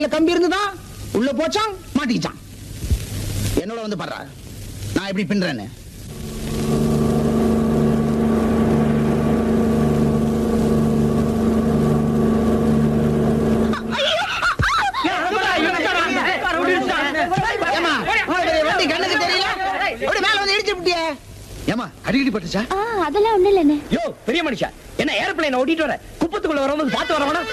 இல்ல கம்பி இருந்துதான் உள்ள போச்சான் மாட்டிக்கிச்சான் என்னோட வந்து பாடுறா நான் எப்படி பின்றேன்னு ஏம்மா, இவ்வளவு பெரிய வண்டி கண்ணுக்கு தெரியல அப்படி மேல வந்து இடிச்சு விட்டியே ஏமா அடிக்கடி பட்டுச்சா ஆ அதெல்லாம் ஒண்ணு இல்லைண்ணே யோ பெரிய மனுஷா என்ன ஏர்பிளைன் ஓட்டிட்டு வர குப்பத்துக்குள்ள வரவங்க பார்த்து வரவனா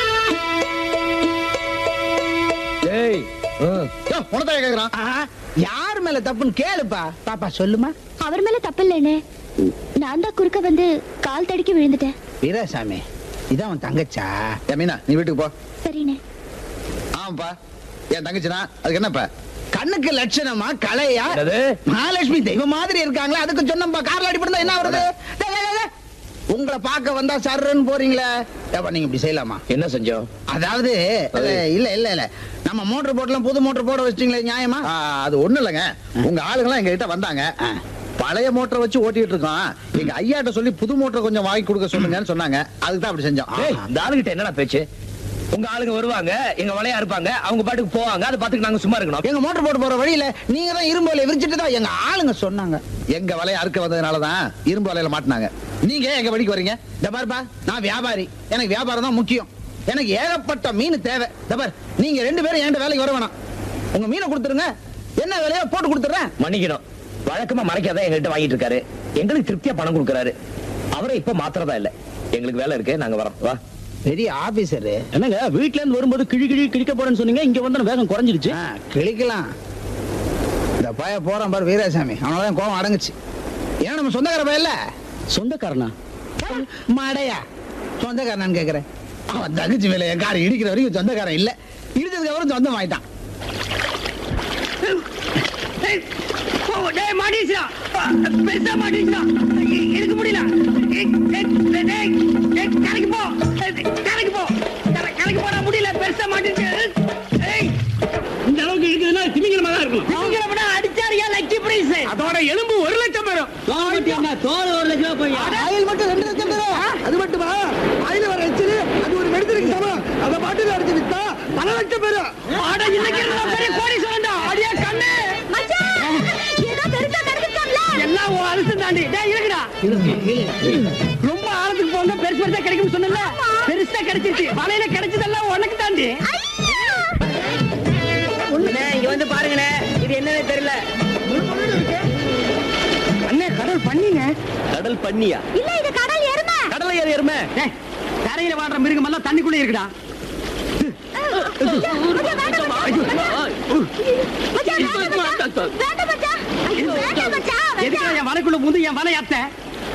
ஏய் உனதான் கேக்குறான் ஆஹா, யார் மேல தப்புன்னு கேளுப்பா பாப்பா சொல்லுமா அவர் மேல தப்பு இல்லைண்ணே நான் தான் குறுக்க வந்து கால் தடுக்கி விழுந்துட்டேன் வீராசாமி இதான் அவன் தங்கச்சா ஏ மீனா நீ வீட்டுக்கு போ சரிண்ணே ஆமாப்பா என் தங்கச்சினா அதுக்கு என்னப்பா கண்ணுக்கு லட்சணமா கலையா என்னது? மகாலட்சுமி தெய்வம் மாதிரி இருக்காங்களா அதுக்கு சொன்னப்பா கார்ல அடிப்படா என்ன வருது டேய், டேய், டேய், டேய். உங்களை பார்க்க வந்தா சர்ன்னு போறீங்களே ஏப்பா நீங்க இப்படி செய்யலாமா என்ன செஞ்சோம் அதாவது அது இல்ல இல்ல இல்ல நம்ம மோட்டர் போட்டலாம் புது மோட்டர் போட வச்சிட்டீங்களே நியாயமா ஆ, அது ஒண்ணு இல்லைங்க உங்க ஆளுங்கெல்லாம் எங்க கிட்ட வந்தாங்க ஆ. பழைய மோட்டரை வச்சு ஓட்டிட்டு இருக்கோம் எங்க ஐயாட்ட சொல்லி புது மோட்டர் கொஞ்சம் வாங்கி கொடுக்க சொல்லுங்கன்னு சொன்னாங்க அதுக்கு தான் அப்படி செஞ்சோம் ஏய் இந்த ஆளுகிட்ட என்னடா பேச்சு உங்க ஆளுங்க வருவாங்க எங்க வலையா இருப்பாங்க அவங்க பாட்டுக்கு போவாங்க அதை பார்த்துட்டு நாங்க சும்மா இருக்கணும் எங்க மோட்டர் போட்டு போற வழியில நீங்க தான் இரும்பு வலையை விரிச்சிட்டு தான் எங்க ஆளுங்க சொன்னாங்க எங்க வலைய அறுக்க வந்ததுனாலதான் இரும்பு வலையில மாட்டினாங்க நீங்க ஏன் எங்க வழிக்கு வரீங்க இந்த பாருப்பா நான் வியாபாரி எனக்கு வியாபாரம் தான் முக்கியம் எனக்கு ஏகப்பட்ட மீன் தேவை இந்த பார் நீங்க ரெண்டு பேரும் என்கிட்ட வேலைக்கு வர வேணாம் உங்க மீனை கொடுத்துருங்க என்ன விலையோ போட்டு கொடுத்துறேன் மன்னிக்கணும் வழக்கமா மறைக்காத எங்ககிட்ட வாங்கிட்டு இருக்காரு எங்களுக்கு திருப்தியா பணம் கொடுக்கறாரு அவரை இப்ப மாத்திரதா இல்ல எங்களுக்கு வேலை இருக்கு நாங்க வரோம் வா பெரிய ஆபீசரு என்னங்க வீட்ல இருந்து வரும்போது கிழி கிழி கிழிக்க போறேன்னு சொன்னீங்க இங்க வந்து வேகம் குறைஞ்சிருச்சு கிழிக்கலாம் இந்த பய போறான் பாரு வீராசாமி அவனாலதான் கோவம் அடங்குச்சு ஏன் நம்ம சொந்தக்கார பையன் இல்ல சொந்தக்காரனா மடையா சொந்தக்காரனான்னு கேக்குறேன் அவன் தகுச்சி மேல என் காரை இடிக்கிற வரைக்கும் சொந்தக்காரன் இல்ல இடிச்சதுக்கு அப்புறம் சொந்தம் ஆயிட்டான் டேய் மாட்டிச்சா பெருசா மாட்டிச்சா எடுக்க முடியல கரைக்கு போ கரைக்கு போ கரைக்கு போட முடியல பெருசா மாட்டிச்சு இந்த அளவுக்கு இருக்குதுன்னா திமிங்கலமா தான் இருக்கும் அடிச்சாரியா லக்கி பிரைஸ் அதோட எலும்பு ஒரு லட்சம் பேரும் தோல் ஒரு லட்சம் போய் ஆயில் மட்டும் ரெண்டு லட்சம் பேரும் அது மட்டுமா ஆயில் வர வச்சு அது ஒரு மெடிசனுக்கு சமம் அதை பாட்டில் அடிச்சு வித்தா பல லட்சம் பேரும் அட இன்னைக்கு இருந்தா பெரிய கோடி சொல்லண்டா அடியா கண்ணு ஏதோ பெருசா நடந்துட்டாங்களா எல்லாம் உன் அரசு தாண்டி டேய் இருக்குடா ரொம்ப ஆழத்துக்கு போங்க பெருசு பெருசா கிடைக்கும் சொன்னல பெருசா கிடைச்சிருச்சு வலையில கிடைச்சதெல்லாம் உனக்கு தாண்டி இங்க வந்து பாருங்கண்ணே இது என்னன்னு தெரியல அண்ணே கடல் பண்ணிங்க கடல் பண்ணியா இல்ல இது கடல் எருமை கடலை ஏறி எருமை கரையில வாழ்ற மிருகம் எல்லாம் தண்ணிக்குள்ளே இருக்குடா வேண்டாம் மச்சான் ஐயோ, வேண்டாம் மச்சான் எதுக்கு என் வலைக்குள்ள முந்து என் வலை அத்த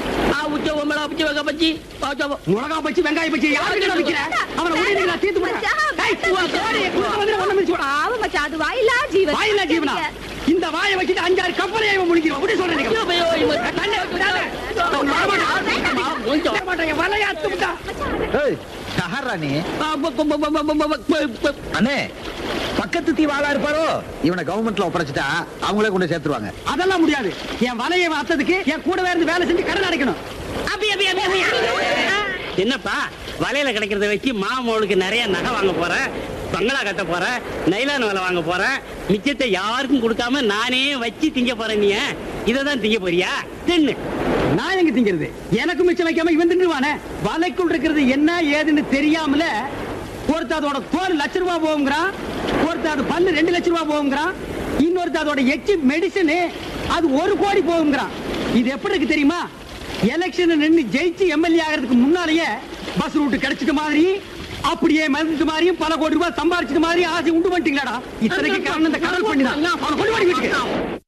மிளகா பச்சி வெங்காயம் பச்சி யாருக்கு விக்கிற அவனை உடனே நான் தீர்த்து போடுறேன் டேய், உன் தோழியை கூட வந்து ஒண்ணு மிதிச்சு போடா. பாவம் மச்சான் அது வாயிலா ஜீவன் வாயில்லா ஜீவனா இந்த வாயை வச்சுட்டு அஞ்சாறு கப்பலை இவன் முடிக்கிறோம் அப்படி சொல்றேன் வலையை அத்து விட்டா ஏய் யாரா நீ அண்ணே பக்கத்து தீ வாழா இருப்பாரோ இவனை கவர்மெண்ட்ல ஒப்படைச்சிட்டா அவங்களே கொண்டு சேர்த்துருவாங்க அதெல்லாம் முடியாது என் வலையை இவன் அத்ததுக்கு என் கூடவே இருந்து வேலை செஞ்சு கடன் அடைக்கணும் என்னப்பா வலையில கிடைக்கிறத வச்சு மாமோளுக்கு நிறைய நகை வாங்க போறேன் பங்களா கட்ட போறேன் நைலான் வேலை வாங்க போறேன் மிச்சத்தை யாருக்கும் கொடுக்காம நானே வச்சு திங்க போறேன் நீ இதை தான் திங்க போறியா தின்னு நான் எங்க திங்கிறது எனக்கு மிச்சம் வைக்காம இவன் தின்னுவானே வலைக்குள் இருக்கிறது என்ன ஏதுன்னு தெரியாமல ஒருத்த அதோட தோல் லட்ச ரூபாய் போகுங்கிறான் ஒருத்த அது பல்லு ரெண்டு லட்ச ரூபாய் போகுங்கிறான் இன்னொருத்த அதோட எச்சி மெடிசன் அது ஒரு கோடி போகுங்கிறான் இது எப்படி இருக்கு தெரியுமா எலெக்ஷன் நின்னு ஜெயிச்சு எம்எல்ஏ ஆகிறதுக்கு முன்னாலேயே பஸ் ரூட் கிடைச்சிட்ட மாதிரி அப்படியே மருந்து மாதிரியும் பல கோடி ரூபாய் சம்பாரிச்சிட்ட மாதிரி ஆசை உண்டு பண்ணிட்டீங்களாடா இத்தனைக்கு காரணம் இந்த கடல் பண்ணி தான் அவனை கொண்டு வாடி வீட்டுக்கு